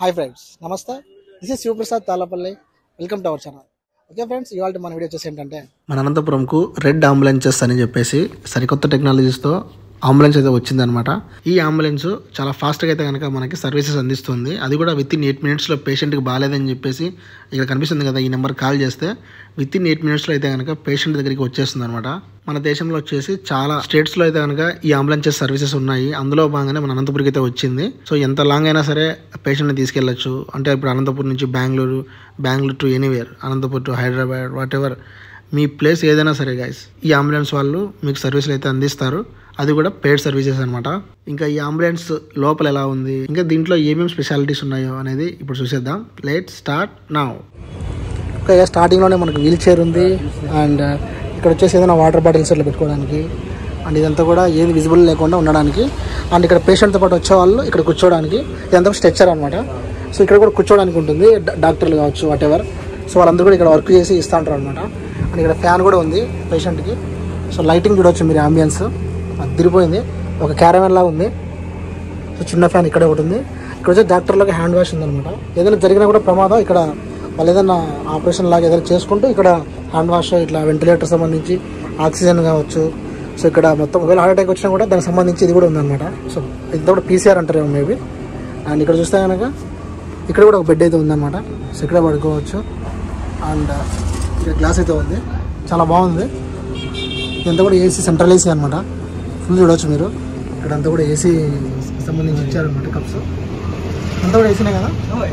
Hi friends నమస్తే this is Sivaprasad Talapalli welcome to our channel okay friends ఇవాళ మన video వచ్చేసి ఏంటంటే మన అనంతపురంకు రెడ్ అంబులెన్సెస్ అని చెప్పేసి సరికొత్త టెక్నాలజీస్తో అంబులెన్స్ అయితే వచ్చిందనమాట ఈ అంబులెన్స్ చాలా ఫాస్ట్గా అయితే కనుక మనకి సర్వీసెస్ అందిస్తుంది అది కూడా విత్ ఇన్ ఎయిట్ మినిట్స్లో పేషెంట్కి బాగాలేదని చెప్పేసి ఇక్కడ కనిపిస్తుంది కదా ఈ నెంబర్ కాల్ చేస్తే విత్ ఇన్ ఎయిట్ మినిట్స్లో అయితే కనుక పేషెంట్ దగ్గరికి వచ్చేస్తుంది అనమాట మన దేశంలో వచ్చేసి చాలా స్టేట్స్లో అయితే కనుక ఈ అంబులెన్సెస్ సర్వీసెస్ ఉన్నాయి అందులో భాగంగానే మన అనంతపురికి అయితే వచ్చింది సో ఎంత లాంగ్ అయినా సరే పేషెంట్ని తీసుకెళ్ళచ్చు అంటే ఇప్పుడు అనంతపురం నుంచి Bengaluru Bengaluru to anywhere Anantapuram to Hyderabad whatever మీ ప్లేస్ ఏదైనా సరే గైస్ ఈ అంబులెన్స్ వాళ్ళు మీకు సర్వీసులు అయితే అందిస్తారు అది కూడా పెయిడ్ సర్వీసెస్ అనమాట ఇంకా ఈ అంబులెన్స్ లోపల ఎలా ఉంది ఇంకా దీంట్లో ఏమేమి స్పెషాలిటీస్ ఉన్నాయో అనేది ఇప్పుడు చూసేద్దాం లెట్ స్టార్ట్ నౌ ఓకే స్టార్టింగ్లోనే మనకు వీల్ చైర్ ఉంది అండ్ ఇక్కడ వచ్చేసి ఏదైనా వాటర్ బాటిల్స్ ఇట్లా పెట్టుకోవడానికి అండ్ ఇదంతా కూడా ఏది విజిబుల్ లేకుండా ఉండడానికి అండ్ ఇక్కడ పేషెంట్తో పాటు వచ్చే వాళ్ళు ఇక్కడ కూర్చోవడానికి ఇదంతా స్ట్రెచ్చర్ అనమాట సో ఇక్కడ కూడా కూర్చోవడానికి ఉంటుంది డా- డాక్టర్లు కావచ్చు వాట్ ఎవర్ సో వాళ్ళందరూ కూడా ఇక్కడ వర్క్ చేసి ఇస్తూ ఉంటారు అనమాట అండ్ ఇక్కడ ఫ్యాన్ కూడా ఉంది పేషెంట్కి సో లైటింగ్ చూడవచ్చు మీరు అంబియన్స్ అదిరిపోయింది ఒక క్యారమెన్ లాగా ఉంది సో చిన్న ఫ్యాన్ ఇక్కడే ఒకటి ఉంది ఇక్కడ వచ్చి డాక్టర్లకు హ్యాండ్ వాష్ ఉందన్నమాట ఏదైనా జరిగినా కూడా ప్రమాదం ఇక్కడ వాళ్ళు ఏదైనా ఆపరేషన్ లాగా ఏదైనా చేసుకుంటూ ఇక్కడ హ్యాండ్ వాష్ ఇట్లా వెంటిలేటర్ సంబంధించి ఆక్సిజన్ కావచ్చు సో ఇక్కడ మొత్తం ఒకవేళ హార్ట్ అటాక్ వచ్చినా కూడా దానికి సంబంధించి ఇది కూడా ఉందన్నమాట సో ఇది కూడా పీసీఆర్ అంటారేమో మేబీ అండ్ ఇక్కడ చూస్తే కనుక ఇక్కడ కూడా ఒక బెడ్ అయితే ఉందన్నమాట సో ఇక్కడే పడుకోవచ్చు అండ్ ఇక్కడ గ్లాస్ అయితే ఉంది చాలా బాగుంది ఇదంతా కూడా ఏసీ సెంట్రల్ ఏసీ అనమాట ఫుల్ చూడవచ్చు మీరు ఇక్కడ అంతా కూడా ఏసీ సంబంధించి ఇచ్చారనమాట కప్స్ అంతా కూడా ఏసీనే కదా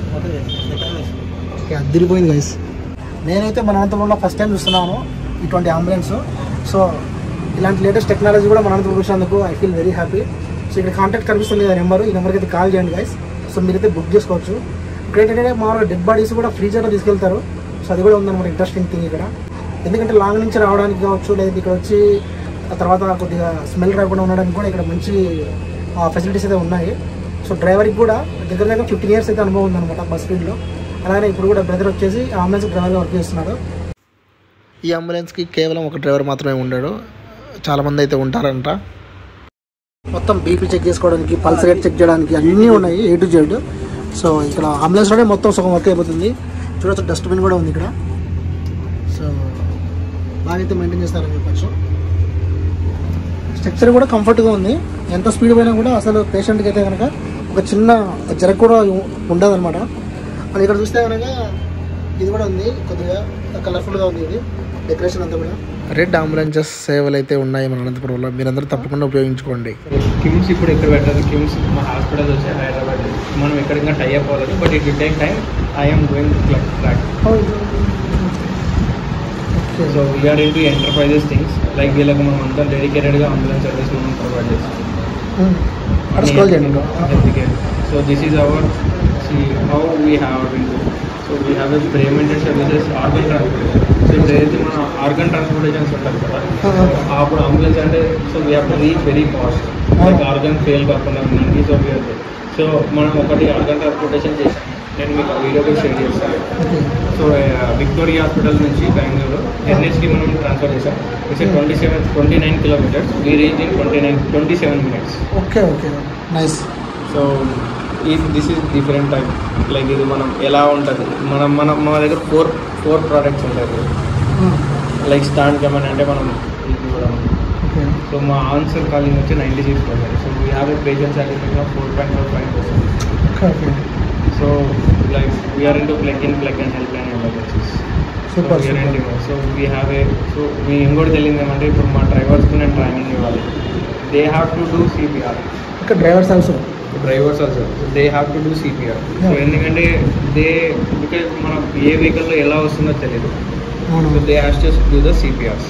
ఓకే అదిరిపోయింది గైస్ నేనైతే మన అనంతపురంలో ఫస్ట్ టైం చూస్తున్నాను ఇటువంటి అంబులెన్స్ సో ఇలాంటి లేటెస్ట్ టెక్నాలజీ కూడా మన అనంతపురం వచ్చినందుకు I feel very happy so ఇక్కడ కాంటాక్ట్ కనిపిస్తుంది కదా నెంబర్ ఈ నెంబర్కి అయితే కాల్ చేయండి గైస్ సో మీరైతే బుక్ చేసుకోవచ్చు ఇక్కడ ఏంటంటే మామూలుగా డెడ్ బాడీస్ కూడా ఫ్రీజర్లో తీసుకెళ్తారు సో అది కూడా ఉందన్నమాట ఇంట్రెస్టింగ్ థింగ్ ఇక్కడ ఎందుకంటే లాంగ్ నుంచి రావడానికి కావచ్చు లేదా ఇక్కడ వచ్చి ఆ తర్వాత కొద్దిగా స్మెల్ రాకుండా ఉండడానికి కూడా ఇక్కడ మంచి ఫెసిలిటీస్ అయితే ఉన్నాయి సో డ్రైవర్కి కూడా దగ్గర దగ్గర ఫిఫ్టీన్ ఇయర్స్ అయితే అనుభవం ఉందన్నమాట బస్ ఫీల్డ్లో అలానే ఇప్పుడు కూడా బ్రదర్ వచ్చేసి అంబులెన్స్ డ్రైవర్గా వర్క్ చేస్తున్నాడు ఈ అంబులెన్స్కి కేవలం ఒక డ్రైవర్ మాత్రమే ఉండడు చాలామంది అయితే ఉంటారంట మొత్తం బీపీ చెక్ చేసుకోవడానికి పల్స్ రేట్ చెక్ చేయడానికి అన్నీ ఉన్నాయి ఏ టు జెడ్ సో ఇక్కడ అంబులెన్స్లోనే మొత్తం సగం వర్క్ అయిపోతుంది చూడొచ్చు డస్ట్బిన్ కూడా ఉంది ఇక్కడ సో బాగైతే మెయింటైన్ చేస్తారని చెప్పచ్చు స్ట్రక్చర్ కూడా కంఫర్ట్గా ఉంది ఎంత స్పీడ్ పోయినా కూడా అసలు పేషెంట్కి అయితే కనుక ఒక చిన్న జరగ కూడా ఉండదు అనమాట మరి ఇక్కడ చూస్తే కనుక ఇది కూడా ఉంది కొద్దిగా కలర్ఫుల్గా ఉంది ఇది డెకరేషన్ అంతా కూడా రెడ్ అంబులెన్సెస్ సేవలు అయితే ఉన్నాయి మన అనంతపురంలో మీరందరూ తప్పకుండా ఉపయోగించుకోండి కిమ్స్ ఇప్పుడు ఎక్కడ పెట్టారు కిమ్స్ మా హాస్పిటల్ వచ్చాయి హైదరాబాద్ మనం ఎక్కడికైనా టై అప్ అవ్వలేదు but it will take time I'm going track so we're into enterprises things like వీళ్ళకి మనం అంతా డెడికేటెడ్గా అంబులెన్స్ సర్వీస్ మనం ప్రొవైడ్ చేస్తాం అక్కడ స్క్రోల్ చేయండి ఇంకా. So this is our how we have in so we have a paymented services organ transportation so ఇప్పుడు ఏదైతే మన ఆర్గన్ ట్రాన్స్పోర్టేషన్స్ ఉంటారు కదా అప్పుడు అంబులెన్స్ అంటే so we have to reach very fast like organ fail కాకుండా ఉందండి సో వీఆర్ సో మనం ఒకటి ఆర్గన్ ట్రాన్స్పోర్టేషన్ చేసాం నేను మీకు ఆ వీడియో కూడా షేర్ చేస్తాను ఓకే సో విక్టోరియా హాస్పిటల్ నుంచి బెంగళూరు ఎన్హెచ్కి మనం ట్రాన్స్ఫర్ చేసాం it's twenty seven twenty nine kilometres we reach in twenty nine twenty seven minutes okay okay nice so ఈ this is different type like ఇది మనం ఎలా ఉంటుంది మనం మనం మన దగ్గర ఫోర్ ఫోర్ ప్రోడక్ట్స్ ఉంటాయి లైక్ స్టాండ్ కెమెరా అంటే మనం ఇది కూడా ఓకే సో మా ఆన్సర్ కాలింగ్ వచ్చి ninety six percent so we have a patient satisfaction of four point four five percent okay okay so like we're into plug in plug and help line emergencies Super, super. So we have a so మీ ఇంకోటి తెలియదు ఏమంటే ఇప్పుడు మా డ్రైవర్స్కి నేను training ఇవ్వాలి they have to do CPR ఇక్కడ drivers also drivers also they have to do CPR so Yeah. ఎందుకంటే దే బికాజ్ మనం ఏ వెహికల్లో ఎలా వస్తుందో తెలియదు అవును so they has to do the CPRs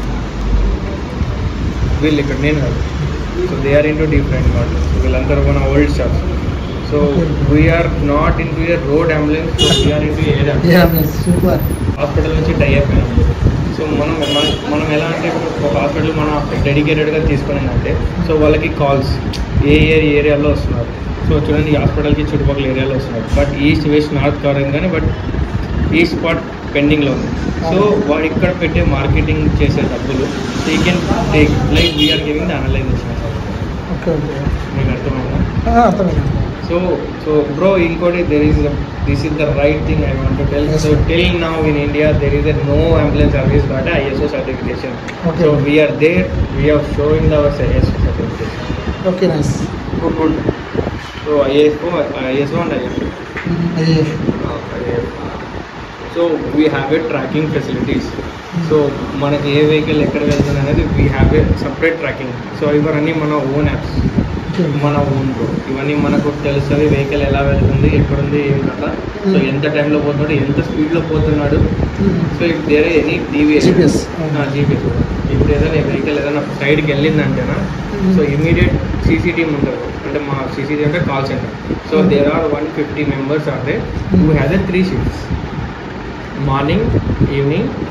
వీళ్ళు ఇక్కడ నేను కాదు so they are in into different models వీళ్ళందరూ మన old staff so Okay. We're not into year road ambulance so we're into air ambulance super hospital నుంచి tie అయిపోయినాం so మనం మన- మనం ఎలా అంటే ఇప్పుడు ఒక హాస్పిటల్ మనం డెడికేటెడ్గా తీసుకునేదంటే సో వాళ్ళకి కాల్స్ ఏ ఏ ఏరియాలో వస్తున్నారు సో చూడండి ఈ హాస్పిటల్కి చుట్టుపక్కల ఏరియాలో వస్తున్నారు బట్ ఈస్ట్ వెస్ట్ నార్త్ కాలేదు కానీ బట్ ఈ స్పాట్ పెండింగ్లో ఉంది సో వాడు ఇక్కడ పెట్టే మార్కెటింగ్ చేసే డబ్బులు ఈ can take like we're giving the analysation okay okay మీకు అర్థమైందా అర్థమైంది So, so bro, ఇంకోటి there is a, this is the right thing I want to tell. Yes, so sir. till now in India there is a no ambulance service got a ISO certification. Okay. So we are there. We are showing our ISO certification. Okay nice Good, good. So ISO, ISO and ISO. So we have a tracking facilities so మనకి ఏ vehicle ఎక్కడ వెళ్తుంది అనేది we have a separate tracking so ఇవన్నీ మన own apps మన own ఇవన్నీ మనకు తెలుస్తుంది వెహికల్ ఎలా వెళ్తుంది ఎక్కడుంది ఏం కథ సో ఎంత టైంలో పోతున్నాడు ఎంత స్పీడ్లో పోతున్నాడు so if there any TVS GPS. GPS ఇప్పుడు ఏదైనా వెహికల్ ఏదైనా సైడ్కి వెళ్ళిందంటేనా సో ఇమీడియట్ సీసీటీవీ ఉంటుంది అంటే మా సీసీటీవీ అంటే call centre so there are one fifty members are they who has a three shifts morning evening